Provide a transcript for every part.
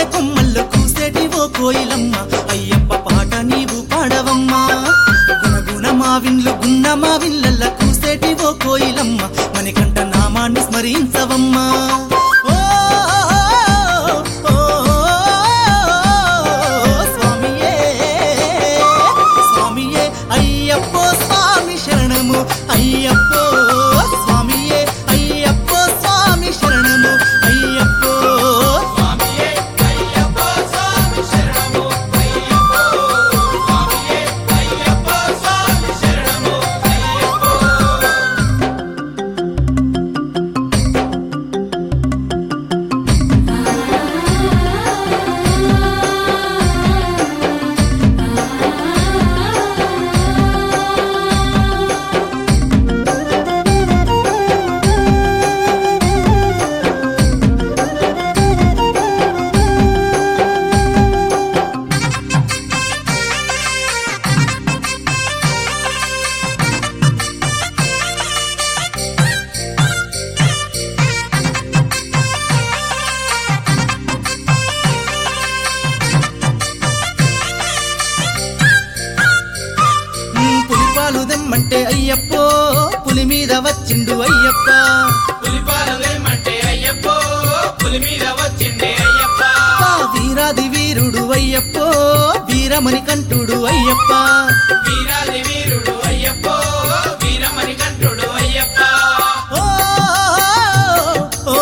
కొమ్మల్లో కూసేటి ఓ కోయిలమ్మ అయ్యప్ప పాట నీవు పాడవమ్మా గుణగుణ మావిన్లు గున్న మావిన్లల్ల కూసేటి ఓ కోయిలమ్మ మణికంఠ నామాన్ని స్మరించవమ్మా ఓ, ఓ, స్వామియే స్వామియే అయ్యప్పో స్వామి శరణము అయ్యప్పో స్వామియే అయ్యప్పో స్వామి శరణము అయ్యప్పో ఉమ్, పులిపాలు దెమ్మంటే అయ్యప్పో పులి మీద వచ్చిండు అయ్యప్ప పులిపాలలేమంటే అయ్యప్పో పులి మీద వచ్చిండే అయ్యప్ప ఆ వీరాది వీరుడు అయ్యప్పో వీరమణి కంఠుడు అయ్యప్ప వీరాది వీరుడు అయ్యప్పో వీరమణి కంఠుడు అయ్యప్ప ఓ, ఓ,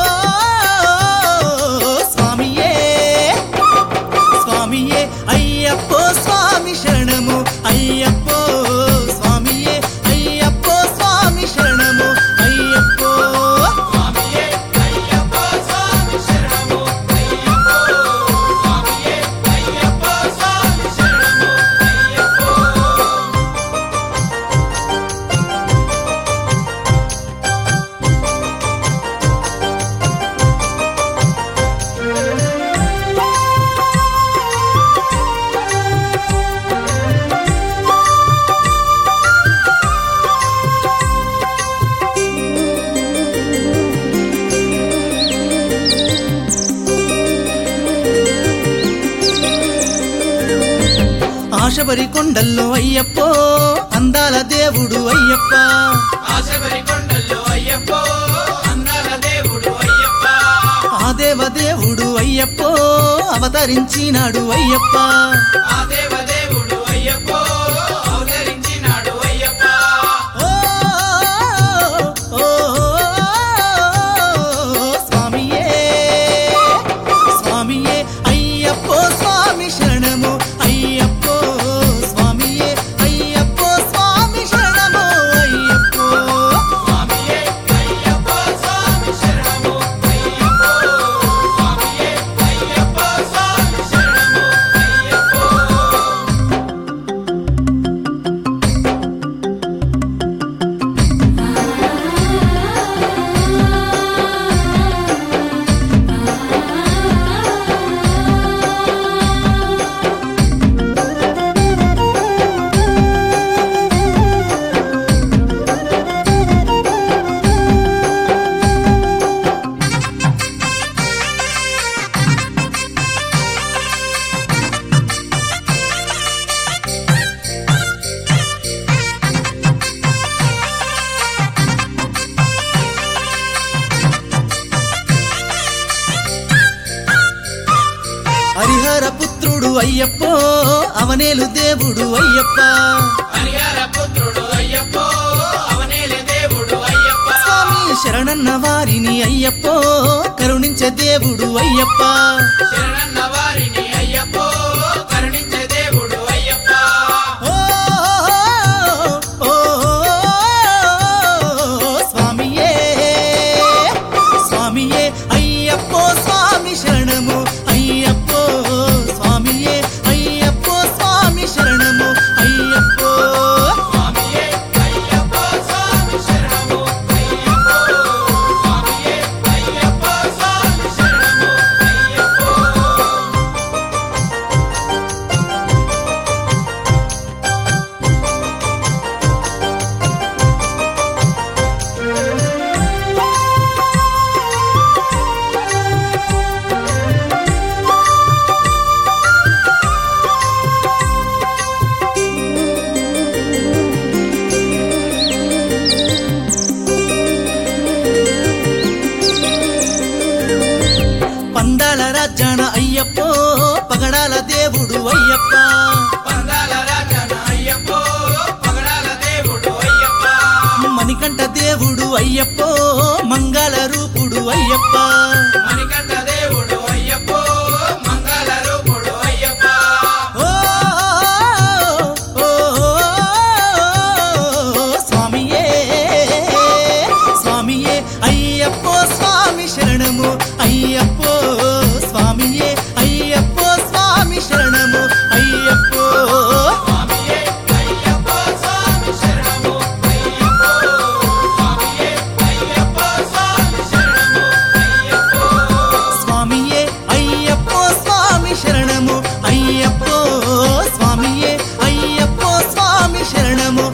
స్వామియే స్వామియే అయ్యప్పో స్వామి శరణము అయ్యప్పో స్వామియే అయ్యప్పో స్వామి శరణము అయ్యప్పో స్వామియే అయ్యప్ప స్వామి శరణము అయ్యప్పో స్వామియే అయ్యప్ప స్వామి శరణము అయ్యప్పో ఆశబరి కొండల్లో అయ్యప్పో అందాల దేవుడు అయ్యప్ప ఆశబరి కొండల్లో అయ్యప్పో అందాల దేవుడు అయ్యప్ప ఆ దేవ దేవుడు అయ్యప్పో అవతరించినాడు అయ్యప్ప ఆ దేవదేవుడు అయ్యప్పో అవతరించినాడు అయ్యప్ప ఓ, ఓ, స్వామియే స్వామియే అయ్యప్పో స్వామి శరణము అయ్యప్పో స్వామియే అయ్యప్పో స్వామి శరణము అయ్యప్పో స్వామియే అయ్యప్ప స్వామి శరణము అయ్యప్పో స్వామియే అయ్యప్ప స్వామి శరణము అయ్యప్పో హరిహర పుత్రుడు అయ్యప్పో అవనేలు దేవుడు అయ్యప్ప హరిహర పుత్రుడు అయ్యప్పో అవనేలే దేవుడు అయ్యప్ప స్వామి శరణన్న వారిని అయ్యప్పో కరుణించే దేవుడు అయ్యప్ప శరణన్న వారిని అయ్యప్పో కరుణించే దేవుడు అయ్యప్ప ఓ, ఓ, స్వామియే స్వామియే అయ్యప్పో స్వామి శరణము అయ్యప్పో స్వామియే అయ్యప్పో స్వామి శరణము అయ్యప్పో స్వామియే అయ్యప్ప స్వామి శరణము అయ్యప్పో స్వామియే అయ్యప్ప స్వామి శరణము అయ్యప్పో అయ్యప్పో పగడాల దేవుడు అయ్యప్ప పందాల రాజన అయ్యప్పో పగడాల దేవుడు అయ్యప్ప మణికంఠ దేవుడు అయ్యప్పో మంగళ రూపుడు అయ్యప్ప మణికంఠ దేవుడు అయ్యప్పో మంగళ రూపుడు అయ్యప్ప ఓ ఓ, ఓ, స్వామియే స్వామియే అయ్యప్పో స్వామి శరణము అయ్యప్పో స్వామియే అయ్యప్పో స్వామి శరణము అయ్యప్పో స్వామియే అయ్యప్ప స్వామి శరణము అయ్యప్పో స్వామియే అయ్యప్ప స్వామి శరణము అయ్యప్పో స్వామియే అయ్యప్పో స్వామి శరణము అయ్యప్పో స్వామియే అయ్యప్పో స్వామి శరణము